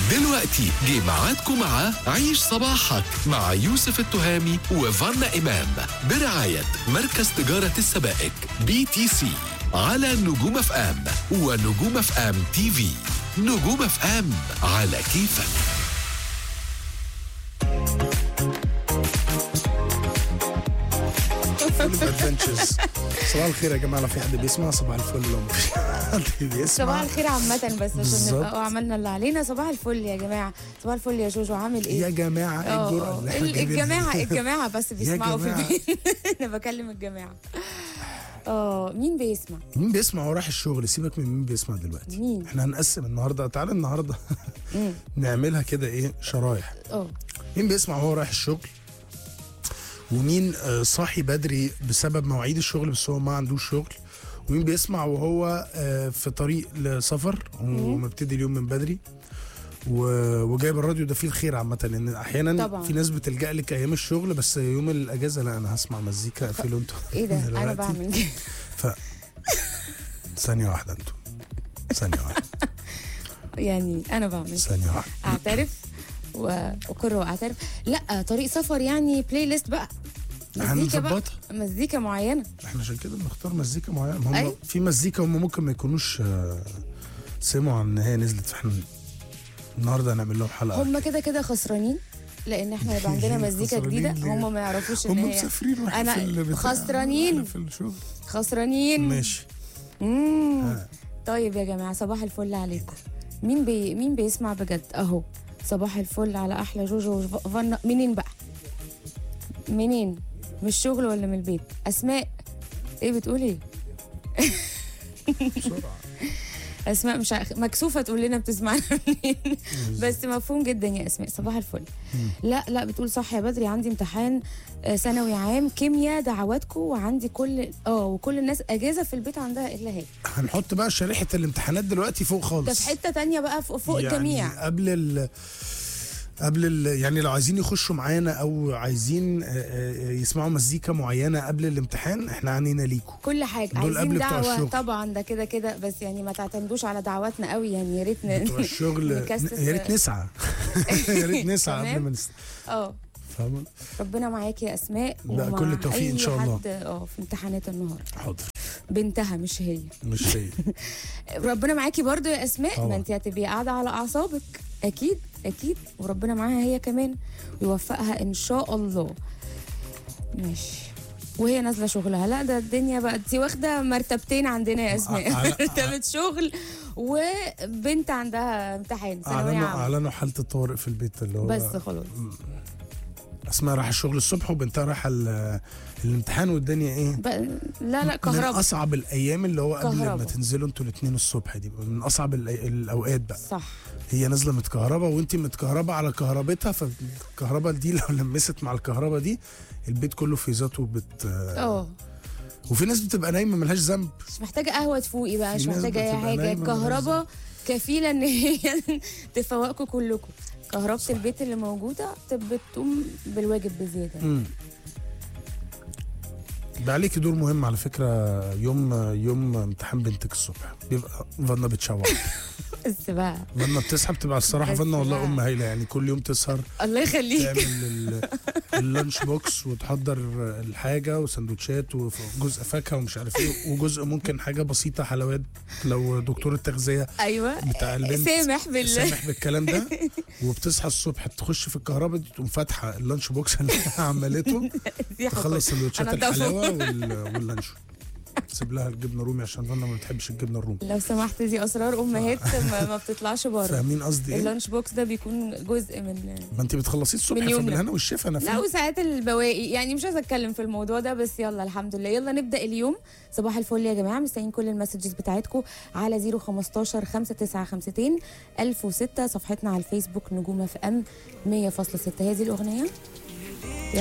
دلوقتي جه ميعادكم مع عيش صباحك مع يوسف التهامي وفانا إمام برعاية مركز تجارة السبائك بي تي سي على نجوم اف ام ونجوم اف ام تي في نجوم اف ام على كيفك فول ادفنتشرز صباح الخير يا جماعه لو في حد بيسمع صباح الفل لو مفيش حد بيسمع صباح الخير عامة بس عشان بالظبط. نبقى عملنا اللي علينا صباح الفل يا جماعة صباح الفل يا جوجو عامل ايه؟ يا جماعه ايه اه، الجرأه اه. اللي احنا ال- جايبينها الجماعة دي؟ الجماعة بس بيسمعوا في جماعة. البيت انا بكلم الجماعة اه مين بيسمع؟ مين بيسمع وهو رايح الشغل سيبك من مين بيسمع دلوقتي مين؟ احنا هنقسم النهارده تعالى النهارده مم. نعملها كده ايه شرايح اه مين بيسمع وهو رايح الشغل ومين آه، صاحي بدري بسبب مواعيد الشغل بس هو ما عندوش شغل ومين بيسمع وهو آه، في طريق لسفر ومبتدي اليوم من بدري و- وجايب الراديو ده فيه الخير عامة لأن أحيانا طبعا. في ناس بتلجأ لك أيام الشغل بس يوم الأجازة لا أنا هسمع مزيكا اقفلوا أنتوا ايه ده؟ انا دلوقتي. بعمل كده ف ثانية واحدة أنتوا ثانية واحدة يعني انا بعمل كده ثانية واحدة اعترف واقر واعترف لا طريق سفر يعني بلاي ليست بقى مزيكا بقى هنظبطها مزيكا معينة احنا عشان كده بنختار مزيكا معينة هم أي. في مزيكا هم ممكن ما يكونوش آه، سمعوا عن ان هي نزلت فاحنا النهارده هنعمل لهم حلقة هم كده كده خسرانين لان احنا يبقى عندنا مزيكا خسرانين جديدة ليه؟ هم ما يعرفوش ان هم هي مسافرين واحنا أنا في البتاع. خسرانين. واحنا في الشغل خسرانين ماشي مم. ها. طيب يا جماعه صباح الفل عليكم مين بي مين بيسمع بجد اهو صباح الفل على احلى جوجو وفنا منين بقى منين من الشغل ولا من البيت اسماء ايه بتقولي بسرعة اسماء مش عارف- مكسوفه تقول لنا بتسمعنا منين بس مفهوم جدا يا اسماء صباح الفل لا لا بتقول صح يا بدري عندي امتحان آه، ثانوي عام كيمياء دعواتكم وعندي كل اه وكل الناس اجازه في البيت عندها الا هي هنحط بقى شريحة الامتحانات دلوقتي فوق ده خالص في حته تانية بقى فوق, فوق يعني الجميع قبل ال قبل ال يعني لو عايزين يخشوا معانا او عايزين آه، آه، يسمعوا مزيكا معينه قبل الامتحان احنا عنينا ليكم كل حاجه دول عايزين قبل بتوع دعوه الشغل. طبعا ده كده كده بس يعني ما تعتمدوش على دعواتنا قوي يعني يا ريت ن- بتوع الشغل نكثف- يا ريت نسعى يا ريت نسعى قبل تمام. ما نس- اه فاهمة ربنا معاكي يا اسماء لا، ومع كل التوفيق إن أي شاء الله. حد اه في امتحانات النهارده حاضر بنتها مش هي مش هي ربنا معاكي برضو يا اسماء طبعا. ما انت هتبقي قاعده على اعصابك اكيد اكيد وربنا معاها هي كمان ويوفقها ان شاء الله ماشي وهي نازله شغلها لا ده الدنيا بقى دي واخده مرتبتين عندنا يا اسماء على- مرتبه شغل وبنت عندها امتحان ثانويه اعلنوا عامه اعلنوا حاله الطوارئ في البيت اللي هو بس خلاص اسماء رايحه الشغل الصبح وبنتها رايحه ال- الامتحان والدنيا ايه ب... لا لا من كهرباء اصعب الايام اللي هو قبل كهربا. ما تنزلوا انتوا الاثنين الصبح دي من اصعب الأي- الاوقات بقى صح هي نازله متكهربه وانت متكهربه على كهربتها فالكهرباء دي لو لمست مع الكهرباء دي البيت كله فيزات وبت اه وفي ناس بتبقى نايمه ملهاش ذنب مش محتاجه قهوه تفوقي بقى مش في ناس محتاجه اي بتبقى حاجه نايمة من غير الكهرباء كفيله ان هي تفوقكم كلكم كهربة صح. البيت اللي موجوده تب- بتقوم بالواجب بزياده امم بقى عليكي دور مهم على فكره يوم يوم امتحان بنتك الصبح بيبقى فانا بتشوح بس بقى فانا بتصحى بتبقى الصراحه بس فانا والله بقى. ام هايله يعني كل يوم تسهر الله يخليك تعمل ال- اللانش بوكس وتحضر الحاجه وسندوتشات وجزء فاكهه ومش عارف ايه وجزء ممكن حاجه بسيطه حلويات لو دكتور التغذيه ايوه بتاع البنت سامح بال سامح بالكلام ده وبتصحى الصبح تخش في الكهرباء دي تقوم فاتحه اللانش بوكس اللي هي عملته دي حقوق. تخلص سندوتشات أنا ضفر. الحلاوه وال- واللانش تسيب لها الجبنه الرومي عشان فانا ما بتحبش الجبنه الرومي لو سمحت دي اسرار امهات ما, ما بتطلعش بره فاهمين قصدي ايه؟ اللانش بوكس ده بيكون جزء من ما انت بتخلصيه الصبح من يومنا. فبالهنا والشفا انا لا فاهم وساعات البواقي يعني مش عايزه اتكلم في الموضوع ده بس يلا الحمد لله يلا نبدا اليوم صباح الفل يا جماعه مستنيين كل المسجز بتاعتكم على 015 5952 1006 صفحتنا على الفيسبوك نجوم اف ام 100.6 هي دي الاغنيه